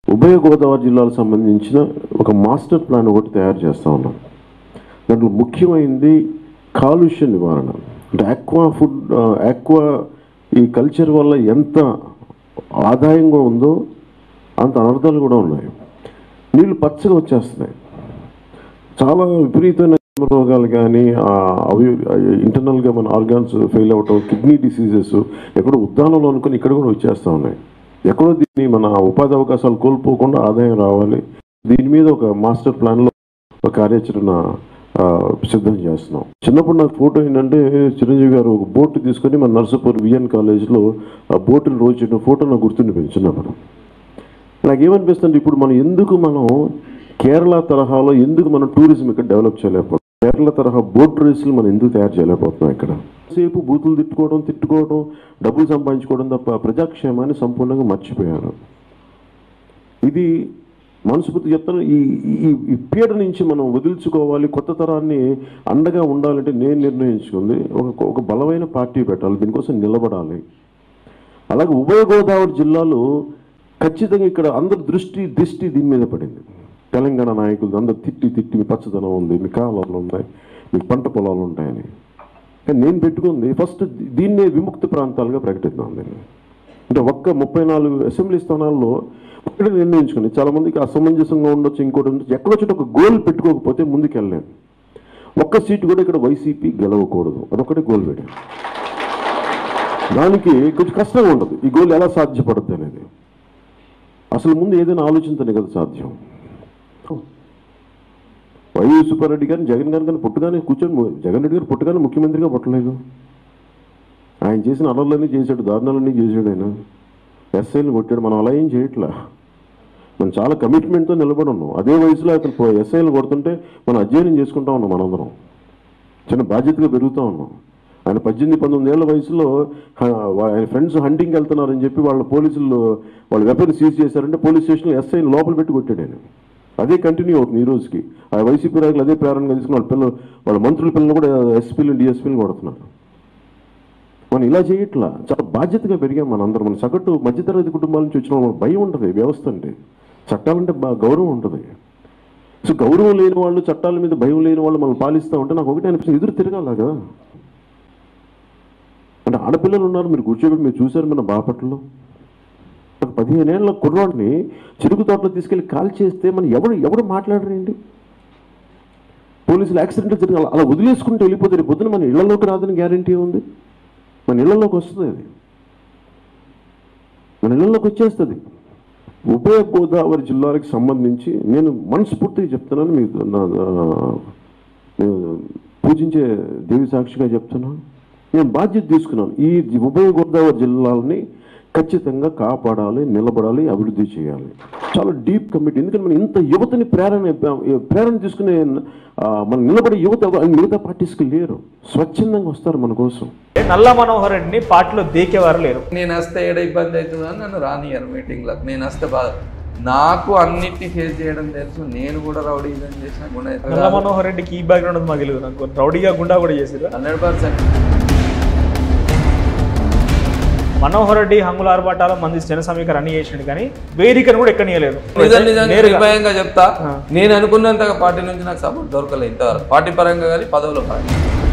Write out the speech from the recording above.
ఉభయ గోదావరి జిల్లాలకు సంబంధించిన ఒక మాస్టర్ ప్లాన్ ఒకటి తయారు చేస్తూ ఉన్నాం దాంట్లో ముఖ్యమైనది కాలుష్య నివారణ అంటే ఆక్వా ఫుడ్ ఆక్వా ఈ కల్చర్ వల్ల ఎంత ఆదాయంగా ఉందో అంత అనర్థాలు కూడా ఉన్నాయి నీళ్ళు పచ్చగా వచ్చేస్తున్నాయి చాలా విపరీతమైన రోగాలు కానీ ఆ, అవి ఇంటర్నల్గా మన ఆర్గాన్స్ ఫెయిల్ అవ్వటం కిడ్నీ డిసీజెస్ ఎక్కడో ఉద్దానంలో అనుకుని ఇక్కడ కూడా వచ్చేస్తూ ఉన్నాయి ఎక్కడో దీన్ని మన ఉపాధి అవకాశాలు కోల్పోకుండా ఆదాయం రావాలి దీని మీద ఒక మాస్టర్ ప్లాన్లో ఒక కార్యాచరణ ఆ, సిద్ధం చేస్తున్నాం చిన్నప్పుడు నాకు ఫోటో ఏంటంటే చిరంజీవి గారు ఒక బోటు తీసుకొని మన నర్సపూర్ విఎన్ కాలేజ్లో ఆ బోటులు రోజు చేయడం ఫోటో నాకు గుర్తుండిపోయింది చిన్నప్పుడు నాకు ఏమనిపిస్తుంది ఇప్పుడు మనం ఎందుకు మనం కేరళ తరహాలో ఎందుకు మనం టూరిజం ఇక్కడ డెవలప్ చేయలేకపోతున్నాం కేరళ తరహా బోట్ రేసులు మనం ఎందుకు తయారు చేయలేకపోతున్నాం ఇక్కడ సేపు బూతులు తిట్టుకోవడం తిట్టుకోవడం డబ్బులు సంపాదించుకోవడం తప్ప ప్రజాక్షేమాన్ని సంపూర్ణంగా మర్చిపోయారు ఇది మనస్ఫూర్తి చెప్తాను ఈ ఈ ఈ పీడ నుంచి మనం వదిలించుకోవాలి కొత్త తరాన్ని అండగా ఉండాలంటే నేను నిర్ణయించుకుంది ఒక ఒక బలమైన పార్టీ పెట్టాలి దీనికోసం నిలబడాలి అలాగే ఉభయ గోదావరి జిల్లాలో ఖచ్చితంగా ఇక్కడ అందరి దృష్టి దృష్టి దీని మీద పడింది తెలంగాణ నాయకులు అందరు తిట్టి తిట్టి మీ పచ్చదనం ఉంది మీ కాలాలు ఉన్నాయి మీ పంట పొలాలు ఉంటాయని కానీ నేను పెట్టుకుంది ఫస్ట్ దీన్నే విముక్త ప్రాంతాలుగా ప్రకటిద్దాం దీన్ని అంటే ఒక్క ముప్పై నాలుగు అసెంబ్లీ స్థానాల్లో ఒకటి నిర్ణయించుకుని చాలా మందికి అసమంజసంగా ఉండొచ్చు ఇంకోటి ఉండొచ్చు ఎక్కడో చోట ఒక గోల్ పెట్టుకోకపోతే ముందుకు వెళ్ళలేం ఒక్క సీటు కూడా ఇక్కడ వైసీపీ గెలవకూడదు అదొకటి గోల్ పెట్టాను దానికి కొంచెం కష్టంగా ఉండదు ఈ గోల్ ఎలా సాధ్యపడుద్ది అనేది అసలు ముందు ఏదైనా ఆలోచించనే కదా సాధ్యం వైవి సుబ్బారెడ్డి గారిని జగన్ గారిని కానీ పుట్టగానే కూర్చొని ము- జగన్ రెడ్డి గారు పుట్టగానే ముఖ్యమంత్రిగా పుట్టలేదు ఆయన చేసిన అలర్లన్నీ చేశాడు దారుణాలన్నీ చేశాడు ఆయన ఎస్ఐని కొట్టాడు మనం అలా ఏం చేయట్లా మనం చాలా కమిట్మెంట్తో నిలబడి ఉన్నాం అదే వయసులో అతను ఎస్ఐలు కొడుతుంటే మనం అధ్యయనం చేసుకుంటా ఉన్నాం మనందరం చిన్న బాధ్యతగా పెరుగుతూ ఉన్నాం ఆయన పద్దెనిమిది పంతొమ్మిది ఏళ్ళ వయసులో హ- వా- ఆయన ఫ్రెండ్స్ హంటింగ్కి వెళ్తున్నారని చెప్పి వాళ్ళ పోలీసులు వాళ్ళ వెపన్ సీజ్ చేశారంటే పోలీస్ స్టేషన్లో ఎస్ఐని లోపల పెట్టి కొట్టాడు ఆయన అదే కంటిన్యూ అవుతుంది ఈ రోజుకి ఆ వైసీపీ నాయకులు అదే ప్రేరణగా తీసుకుని వాళ్ళ పిల్లలు వాళ్ళ మంత్రుల పిల్లలు కూడా ఎస్పీలు డిఎస్పీలు కొడుతున్నారు మనం ఇలా చేయట్లా చాలా బాధ్యతగా పెరిగాం మన అందరం మన సగటు మధ్యతరగతి కుటుంబాల నుంచి వచ్చిన వాళ్ళకి భయం ఉంటుంది వ్యవస్థ అంటే చట్టాలంటే బా గౌరవం ఉంటుంది సో గౌరవం లేని వాళ్ళు చట్టాల మీద భయం లేని వాళ్ళు మనం పాలిస్తూ ఉంటే నాకు ఒకటే అనిపిస్తుంది ఎదురు తిరగాల కదా అంటే ఆడపిల్లలు ఉన్నారు మీరు కూర్చోబెట్టి మీరు చూశారు మన బాపట్లలో ఒక పదిహేను ఏళ్ళ కుర్రాడిని చెరుకు తోటలో తీసుకెళ్లి కాల్ చేస్తే మనం ఎవడు ఎవడు మాట్లాడరండి పోలీసులు యాక్సిడెంట్ జరిగిన అలా- అలా వదిలేసుకుంటూ వెళ్ళిపోతే రేపు పొద్దున మన ఇళ్లలోకి రాదని గ్యారంటీ ఉంది మన ఇళ్లలోకి వస్తుంది అది మన ఇళ్లలోకి వచ్చేస్తుంది ఉభయ గోదావరి జిల్లాలకు సంబంధించి నేను మనస్ఫూర్తిగా చెప్తున్నాను మీకు నా- నా- నేను పూజించే దేవి సాక్షిగా చెప్తున్నాను నేను బాధ్యత తీసుకున్నాను ఈ ఉభయ గోదావరి జిల్లాలని ఖచ్చితంగా కాపాడాలి నిలబడాలి అభివృద్ధి చేయాలి చాలా డీప్ కమిటీ ఎందుకంటే మనం ఇంత యువతని ప్రేరణ ప్రేరణ తీసుకునే ఆ, మనం నిలబడే యువత ఎవరు- మిగతా పార్టీస్కి లేరు స్వచ్ఛందంగా వస్తారు మన కోసం నల్ల మనోహర్ రెడ్డిని పార్టీలో దేకేవారు లేరు నేను వస్తే ఏడ ఇబ్బంది అవుతుందని నన్ను రానియరు మీటింగ్లకు నేను వస్తే బాధ నాకు అన్నిటిని ఫేస్ చేయడం తెలుసు నేను కూడా రౌడీ ఇదని చేసిన నల్ల మనోహర్ రెడ్డికి ఈ బ్యాక్గ్రౌండ్ ఉంది మాకు తెలియదు నాకు రౌడీగా గుండా కూడా చేసారు హండ్రెడ్ పర్సెంట్ మనోహర్ రెడ్డి హంగుల ఆర్భాటాల మంది జన సమీకరణ అన్ని చేసిండు కానీ వేదికను కూడా ఎక్కనియలేదు నిజం నిజంగా నేరుగా నిర్భయంగా చెప్తా ఆ. నేను అనుకున్నంతగా పార్టీ నుంచి నాకు సపోర్ట్ దొరకలేదు ఇంతవరకు పార్టీ పరంగా కానీ పదవుల పరంగా